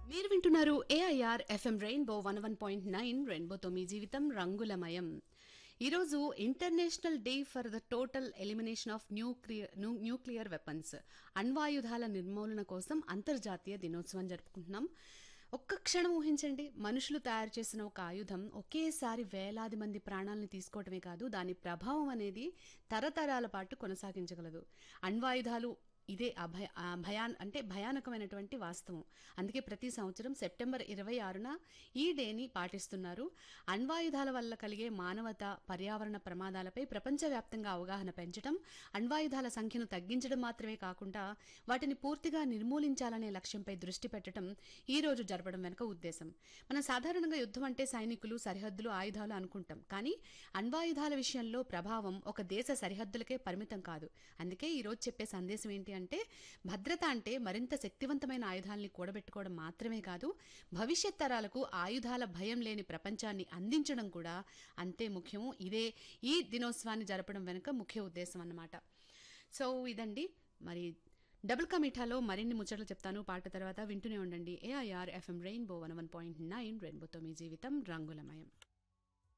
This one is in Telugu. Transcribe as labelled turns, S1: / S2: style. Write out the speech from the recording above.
S1: మీరు వింటున్నారు AIR FM rainbow one one point nine రెయిన్బోతో మీ జీవితం రంగులమయం ఈరోజు international day for the total elimination of nuclear nuclear weapons అణ్వాయుధాల నిర్మూలన కోసం అంతర్జాతీయ దినోత్సవం జరుపుకుంటున్నాం ఒక్క క్షణం ఊహించండి మనుషులు తయారు చేసిన ఒక ఆయుధం ఒకేసారి వేలాది మంది ప్రాణాలను తీసుకోవటమే కాదు దాని ప్రభావం అనేది తరతరాల పాటు కొనసాగించగలదు అణ్వాయుధాలు ఇదే అభయ ఆ భయాన్ అంటే భయానకమైనటువంటి వాస్తవం అందుకే ప్రతి సంవత్సరం సెప్టెంబర్ ఇరవై ఆరున ఈ డేని పాటిస్తున్నారు అణ్వాయుధాల వల్ల కలిగే మానవత పర్యావరణ ప్రమాదాలపై ప్రపంచవ్యాప్తంగా అవగాహన పెంచడం అణ్వాయుధాల సంఖ్యను తగ్గించడం మాత్రమే కాకుండా వాటిని పూర్తిగా నిర్మూలించాలనే లక్ష్యంపై దృష్టి పెట్టడం ఈ రోజు జరపడం వెనుక ఉద్దేశం మనం సాధారణంగా యుద్ధం అంటే సైనికులు సరిహద్దులు ఆయుధాలు అనుకుంటాం కానీ అణ్వాయుధాల విషయంలో ప్రభావం ఒక దేశ సరిహద్దులకే పరిమితం కాదు అందుకే ఈ రోజు చెప్పే సందేశం ఏంటి అంటే భద్రత అంటే మరింత శక్తివంతమైన ఆయుధాలని కూడబెట్టుకోవడం మాత్రమే కాదు భవిష్యత్ తరాలకు ఆయుధాల భయం లేని ప్రపంచాన్ని అందించడం కూడా అంతే ముఖ్యము ఇదే ఈ దినోత్సవాన్ని జరపడం వెనుక ముఖ్య ఉద్దేశం అన్నమాట సో ఇదండి మరి డబుల్ కమిఠాలో మరిన్ని ముచ్చట్లు చెప్తాను పాట తర్వాత వింటూనే ఉండండి AIR FM rainbow one one point nine రెయిన్బోతో మీ జీవితం రంగులమయం